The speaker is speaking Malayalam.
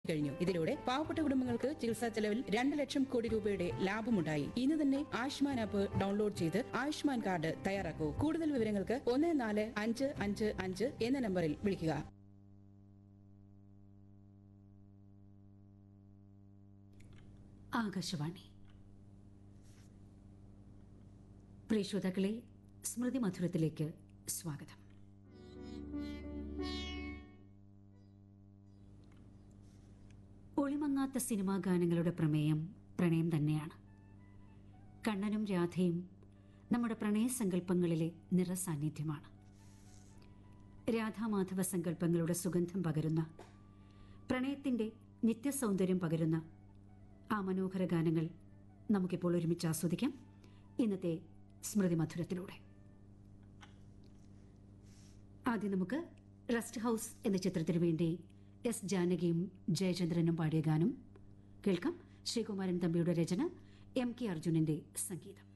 കഴിഞ്ഞു ഇതിലൂടെ പാവപ്പെട്ട കുടുംബങ്ങൾക്ക് ചികിത്സാ ചെലവിൽ രണ്ട് ലക്ഷം കോടി രൂപയുടെ ലാഭമുണ്ടായി ഇന്ന് തന്നെ ആയുഷ്മാൻ ആപ്പ് ഡൗൺലോഡ് ചെയ്ത് ആയുഷ്മാൻ കാർഡ് തയ്യാറാക്കൂ കൂടുതൽ വിവരങ്ങൾക്ക് ഒന്ന് നാല് അഞ്ച് അഞ്ച് അഞ്ച് എന്ന നമ്പറിൽ വിളിക്കുക ആകാശവാണി പ്രിയ ശ്രോതാക്കളെ സ്മൃതി മധുരത്തിലേക്ക് സ്വാഗതം ഒളിമങ്ങാത്ത സിനിമാ ഗാനങ്ങളുടെ പ്രമേയം പ്രണയം തന്നെയാണ് കണ്ണനും രാധയും നമ്മുടെ പ്രണയ സങ്കല്പങ്ങളിലെ നിറസാന്നിധ്യമാണ് രാധാമാധവ സങ്കല്പങ്ങളുടെ സുഗന്ധം പകരുന്ന പ്രണയത്തിന്റെ നിത്യസൗന്ദര്യം പകരുന്ന ആ മനോഹര ഗാനങ്ങൾ നമുക്കിപ്പോൾ ഒരുമിച്ച് ആസ്വദിക്കാം ഇന്നത്തെ സ്മൃതി മധുരത്തിലൂടെ ആദ്യം നമുക്ക് റെസ്റ്റ് ഹൗസ് എന്ന ചിത്രത്തിനു വേണ്ടി എസ് ജാനകിയും ജയചന്ദ്രനും പാടിയ ഗാനം കേൾക്കാം ശ്രീകുമാരൻ തമ്പിയുടെ രചന എം കെ അർജുനന്റെ സംഗീതം